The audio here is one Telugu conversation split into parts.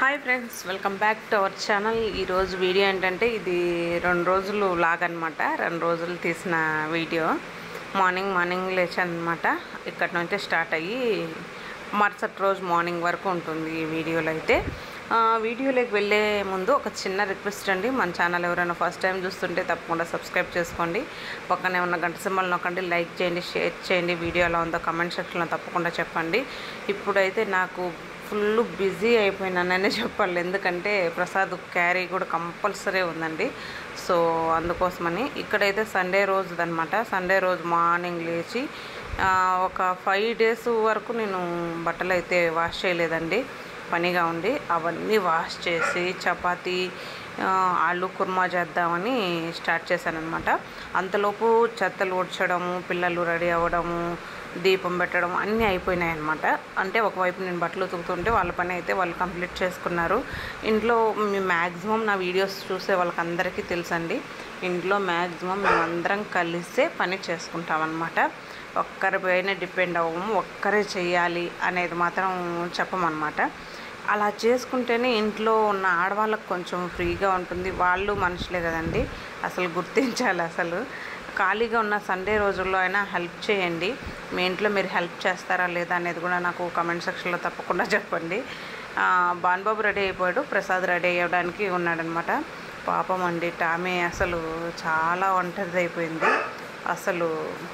hi friends welcome back to our channel ఈరోజు వీడియో ఏంటంటే ఇది రెండు రోజులు లాగ్ అనమాట రెండు రోజులు తీసిన వీడియో మార్నింగ్ మార్నింగ్ లేచాను అనమాట ఇక్కడ నుంచి స్టార్ట్ అయ్యి మరుసటి రోజు మార్నింగ్ వరకు ఉంటుంది ఈ వీడియోలో అయితే ఆ, వీడియోలోకి వెళ్ళే ముందు ఒక చిన్న రిక్వెస్ట్ అండి మన ఛానల్ ఎవరైనా ఫస్ట్ టైం చూస్తుంటే తప్పకుండా సబ్స్క్రైబ్ చేసుకోండి పక్కనే ఉన్న గంట సింబల్ నొక్కండి లైక్ చేయండి షేర్ చేయండి వీడియో ఎలా ఉందో కమెంట్ సెక్షన్లో తప్పకుండా చెప్పండి ఇప్పుడైతే నాకు ఫుల్ బిజీ అయిపోయినాననే చెప్పాలి ఎందుకంటే ప్రసాద్ క్యారీ కూడా కంపల్సరీ ఉందండి సో అందుకోసమని ఇక్కడైతే సండే రోజు అనమాట సండే రోజు మార్నింగ్ లేచి ఆ, ఒక ఫైవ్ డేస్ వరకు నేను బట్టలు అయితే వాష్ చేయలేదండి పనిగా ఉండి అవన్నీ వాష్ చేసి చపాతీ ఆ, ఆలు కుర్మా చేద్దామని స్టార్ట్ చేశాను అనమాట అంతలోపు చెత్తలు ఊడ్చడము పిల్లలు రెడీ అవ్వడము దీపం పెట్టడం అన్నీ అయిపోయినాయి అనమాట అంటే ఒకవైపు నేను బట్టలు ఉతుకుతుంటే వాళ్ళ పని అయితే వాళ్ళు కంప్లీట్ చేసుకున్నారు ఇంట్లో మ్యాక్సిమం నా వీడియోస్ చూసే వాళ్ళకి అందరికీ తెలుసండి ఇంట్లో మ్యాక్సిమం మేమందరం కలిసే పని చేసుకుంటాం అనమాట ఒక్కరి పైన డిపెండ్ అవ్వము ఒక్కరే చేయాలి అనేది మాత్రం చెప్పమన్నమాట అలా చేసుకుంటేనే ఇంట్లో ఉన్న ఆడవాళ్ళకు కొంచెం ఫ్రీగా ఉంటుంది వాళ్ళు మనుషులే కదండి అసలు గుర్తించాలి అసలు ఖాళీగా ఉన్న సండే రోజుల్లో అయినా హెల్ప్ చేయండి మీ ఇంట్లో మీరు హెల్ప్ చేస్తారా లేదా అనేది కూడా నాకు కమెంట్ సెక్షన్లో తప్పకుండా చెప్పండి ఆ, బాన్బాబు రెడీ అయిపోయాడు ప్రసాద్ రెడీ అయ్యడానికి ఉన్నాడనమాట పాపం అండి టామీ అసలు చాలా ఒంటరిది అయిపోయింది అసలు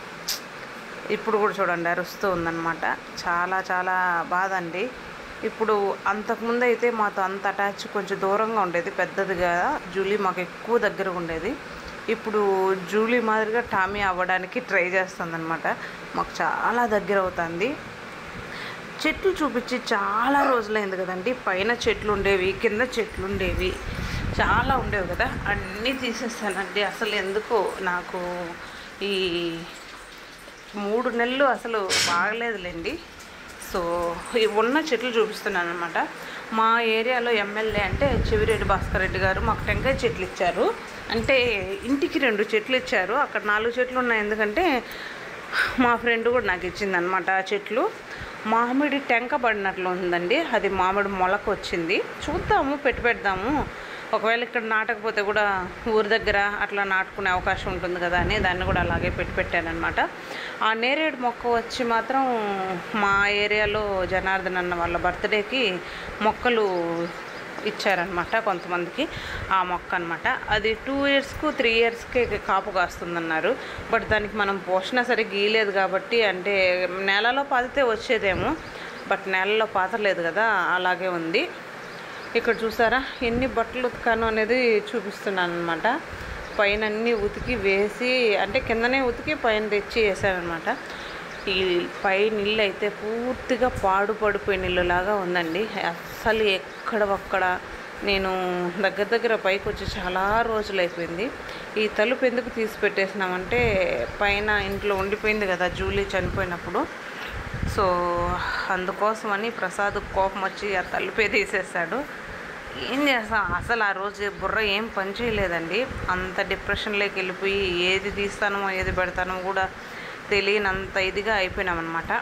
ఇప్పుడు కూడా చూడండి అరుస్తూ ఉందన్నమాట చాలా చాలా బాధ అండి ఇప్పుడు అంతకుముందు అయితే మాతో అంత అటాచ్ కొంచెం దూరంగా ఉండేది పెద్దదిగా జూలీ మాకు ఎక్కువ దగ్గర ఉండేది ఇప్పుడు జూలీ మాదిరిగా టామీ అవ్వడానికి ట్రై చేస్తుందన్నమాట మాకు చాలా దగ్గర అవుతుంది చెట్లు చూపించి చాలా రోజులైంది కదండి పైన చెట్లు ఉండేవి కింద చెట్లు ఉండేవి చాలా ఉండేవి కదా అన్నీ తీసేస్తానండి అసలు ఎందుకు నాకు ఈ మూడు నెలలు అసలు బాగలేదులేండి సో ఈ ఉన్న చెట్లు చూపిస్తున్నాను అనమాట మా ఏరియాలో ఎమ్మెల్యే అంటే చెవిరెడ్డి భాస్కర్ రెడ్డి గారు మాకు టెంకాయ చెట్లు ఇచ్చారు అంటే ఇంటికి రెండు చెట్లు ఇచ్చారు అక్కడ నాలుగు చెట్లు ఉన్నాయి ఎందుకంటే మా ఫ్రెండ్ కూడా నాకు ఇచ్చింది అనమాట ఆ చెట్లు మామిడి టెంక పడినట్లు ఉందండి అది మామిడి మొలక వచ్చింది చూద్దాము పెట్టి పెడదాము ఒకవేళ ఇక్కడ నాటకపోతే కూడా ఊరి దగ్గర అట్లా నాటుకునే అవకాశం ఉంటుంది కదా అని దాన్ని కూడా అలాగే పెట్టి పెట్టానమాట ఆ నేరేడు మొక్క వచ్చి మాత్రం మా ఏరియాలో జనార్దన్ అన్న వాళ్ళ బర్త్డేకి మొక్కలు ఇచ్చారనమాట కొంతమందికి ఆ మొక్క అనమాట అది టూ ఇయర్స్కు త్రీ ఇయర్స్కి కాపు కాస్తుందన్నారు బట్ దానికి మనం పోషణ సరిగ్గా గీయలేదు కాబట్టి అంటే నెలలో పాతితే వచ్చేదేమో బట్ నెలలో పాతలేదు కదా అలాగే ఉంది ఇక్కడ చూసారా ఎన్ని బట్టలు ఉతికాను అనేది చూపిస్తున్నాను అనమాట పైన అన్నీ ఉతికి వేసి అంటే కిందనే ఉతికి పైన తెచ్చి వేసానమాట ఈ పై నీళ్ళు అయితే పూర్తిగా పాడు పడిపోయిన నీళ్ళలాగా ఉందండి అస్సలు ఎక్కడ ఒక్కడ నేను దగ్గర దగ్గర పైకి వచ్చి చాలా రోజులు అయిపోయింది ఈ తలుపు ఎందుకు తీసి పెట్టేసినామంటే పైన ఇంట్లో ఉండిపోయింది కదా జూలీ చనిపోయినప్పుడు సో అందుకోసమని ప్రసాద్ కోపం వచ్చి ఆ తలుపే తీసేస్తాడు ఏం చేస్తాం అసలు ఆ రోజు బుర్ర ఏం పని చేయలేదండి అంత డిప్రెషన్లోకి వెళ్ళిపోయి ఏది తీస్తానో ఏది పెడతానో కూడా తెలియనంత ఇదిగా అయిపోయినామన్నమాట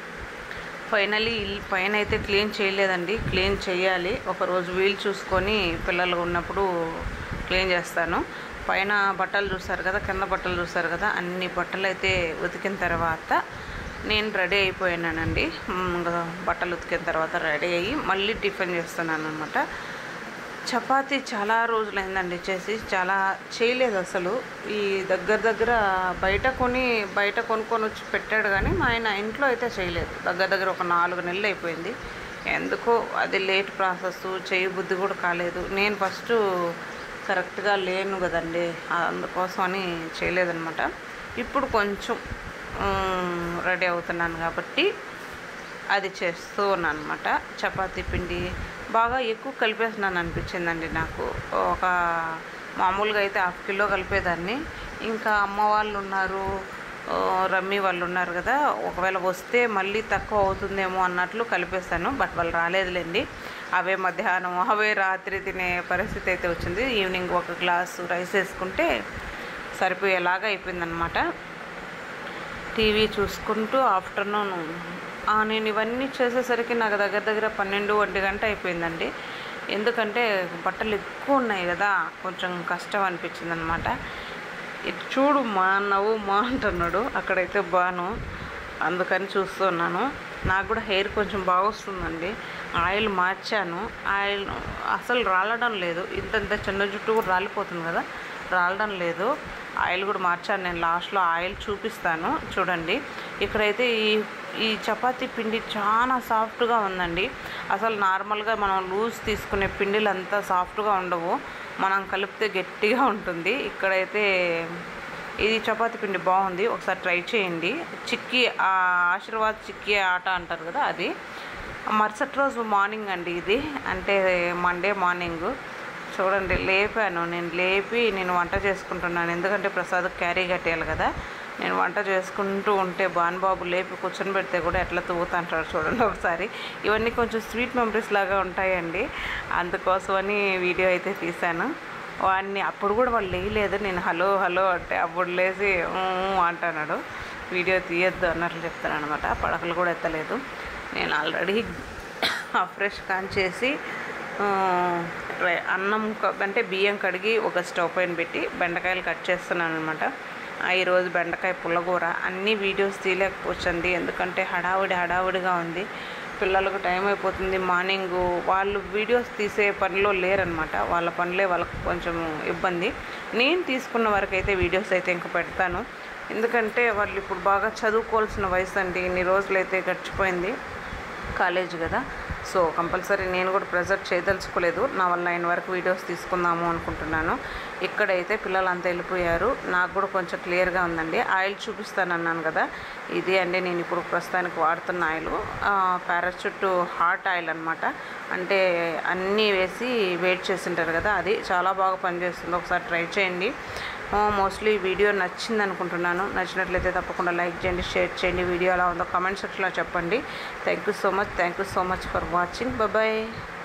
ఫైనలీ ఇల్లు పైన అయితే క్లీన్ చేయలేదండి క్లీన్ చేయాలి ఒకరోజు వీలు చూసుకొని పిల్లలు ఉన్నప్పుడు క్లీన్ చేస్తాను పైన బట్టలు చూస్తారు కదా కింద బట్టలు చూస్తారు కదా అన్ని బట్టలు అయితే ఉతికిన తర్వాత నేను రెడీ అయిపోయానండి మ్, ఇంకా బట్టలు ఉతికిన తర్వాత రెడీ అయ్యి మళ్ళీ టిఫిన్ చేస్తున్నాను అనమాట చపాతీ చాలా రోజులైందండి చేసి చాలా చేయలేదు అసలు ఈ దగ్గర దగ్గర బయట కొని బయట కొనుక్కొని వచ్చి పెట్టాడు కానీ మా ఆయన ఇంట్లో అయితే చేయలేదు దగ్గర దగ్గర ఒక నాలుగు నెలలు అయిపోయింది ఎందుకో అది లేట్ ప్రాసెస్ చేయి బుద్ధి కూడా కాలేదు నేను ఫస్ట్ కరెక్ట్గా లేను కదండి అందుకోసం అని చేయలేదన్నమాట ఇప్పుడు కొంచెం రెడీ అవుతున్నాను కాబట్టి అది చేస్తూ ఉన్నాను అనమాట చపాతీ పిండి బాగా ఎక్కువ కలిపేస్తున్నాను అనిపించిందండి నాకు ఒక మామూలుగా అయితే హాఫ్ కిలో కలిపేదాన్ని ఇంకా అమ్మ వాళ్ళు ఉన్నారు ఆ, రమ్మి వాళ్ళు ఉన్నారు కదా ఒకవేళ వస్తే మళ్ళీ తక్కువ అవుతుందేమో అన్నట్లు కలిపేస్తాను బట్ వాళ్ళు రాలేదులేండి అవే మధ్యాహ్నం అవే రాత్రి తినే పరిస్థితి అయితే వచ్చింది ఈవినింగ్ ఒక గ్లాసు రైస్ వేసుకుంటే సరిపోయేలాగా అయిపోయిందనమాట టీవీ చూసుకుంటూ ఆఫ్టర్నూన్ నేను ఇవన్నీ చేసేసరికి నాకు దగ్గర దగ్గర పన్నెండు ఒంటి గంట అయిపోయిందండి ఎందుకంటే బట్టలు ఎక్కువ ఉన్నాయి కదా కొంచెం కష్టం అనిపించింది అనమాట ఇటు చూడు మా నవ్వు మా అంటున్నాడు అక్కడైతే బాను అందుకని చూస్తున్నాను నాకు కూడా హెయిర్ కొంచెం బాగా వస్తుందండి ఆయిల్ మార్చాను ఆయిల్ అసలు రాలడం లేదు ఇంతంత చిన్న జుట్టు కూడా రాలిపోతుంది కదా రాలడం లేదు ఆయిల్ కూడా మార్చాను నేను లాస్ట్లో ఆయిల్ చూపిస్తాను చూడండి ఇక్కడైతే ఈ ఈ చపాతీ పిండి చాలా సాఫ్ట్గా ఉందండి అసలు నార్మల్గా మనం లూజ్ తీసుకునే పిండిలు అంతా సాఫ్ట్గా ఉండవు మనం కలిపితే గట్టిగా ఉంటుంది ఇక్కడైతే ఇది చపాతీ పిండి బాగుంది ఒకసారి ట్రై చేయండి చిక్కీ ఆ ఆశీర్వాద్ చిక్కీ ఆట అంటారు కదా అది మరుసటి రోజు మార్నింగ్ అండి ఇది అంటే మండే మార్నింగ్ చూడండి లేపాను నేను లేపి నేను వంట చేసుకుంటున్నాను ఎందుకంటే ప్రసాద్ క్యారీ కట్టేయాలి కదా నేను వంట చేసుకుంటూ ఉంటే బాన్బాబు లేపి కూర్చొని పెడితే కూడా ఎట్లా తూగుతుంటాడు చూడండి ఒకసారి ఇవన్నీ కొంచెం స్వీట్ మెమరీస్ లాగా ఉంటాయండి అందుకోసమని వీడియో అయితే తీశాను వాడిని అప్పుడు కూడా వాళ్ళు లేయలేదు నేను హలో హలో అంటే అప్పుడు లేచి "ఊ, ఊ" అంటున్నాడు వీడియో తీయొద్దు అన్నట్లు చెప్తాను అనమాట పడకలు కూడా ఎత్తలేదు నేను ఆల్రెడీ ఫ్రెష్ కాన్ చేసి ఆ, రై- అన్నం క- అంటే బియ్యం కడిగి ఒక స్టవ్ పైన పెట్టి బెండకాయలు కట్ చేస్తున్నాను అనమాట ఈరోజు బెండకాయ పుల్లగూర అన్ని వీడియోస్ తీయలేకపోవచ్చండి ఎందుకంటే హడావుడి హడావుడిగా ఉంది పిల్లలకు టైం అయిపోతుంది మార్నింగ్ వాళ్ళు వీడియోస్ తీసే పనిలో లేరనమాట వాళ్ళ పనులే వాళ్ళకు కొంచెం ఇబ్బంది నేను తీసుకున్న వరకు అయితే వీడియోస్ అయితే ఇంకా పెడతాను ఎందుకంటే వాళ్ళు ఇప్పుడు బాగా చదువుకోవాల్సిన వయసు అండి ఇన్ని రోజులైతే గడిచిపోయింది కాలేజ్ కదా సో కంపల్సరీ నేను కూడా ప్రెజర్ చేయదలుచుకోలేదు నా వల్ల అయిన వరకు వీడియోస్ తీసుకుందాము అనుకుంటున్నాను ఇక్కడైతే పిల్లలు అంతా వెళ్ళిపోయారు నాకు కూడా కొంచెం క్లియర్గా ఉందండి ఆయిల్ చూపిస్తాను అన్నాను కదా ఇది అండి నేను ఇప్పుడు ప్రస్తుతానికి వాడుతున్న ఆయిల్ పారాచూట్ హాట్ ఆయిల్ అనమాట అంటే అన్నీ వేసి వెయిట్ చేసింటారు కదా అది చాలా బాగా పనిచేస్తుంది ఒకసారి ట్రై చేయండి మోస్ట్లీ వీడియో నచ్చింది అనుకుంటున్నాను నచ్చినట్లయితే తప్పకుండా లైక్ చేయండి షేర్ చేయండి వీడియో ఎలా ఉందో కమెంట్ సెక్షన్లో చెప్పండి thank you so much thank you so much for watching bye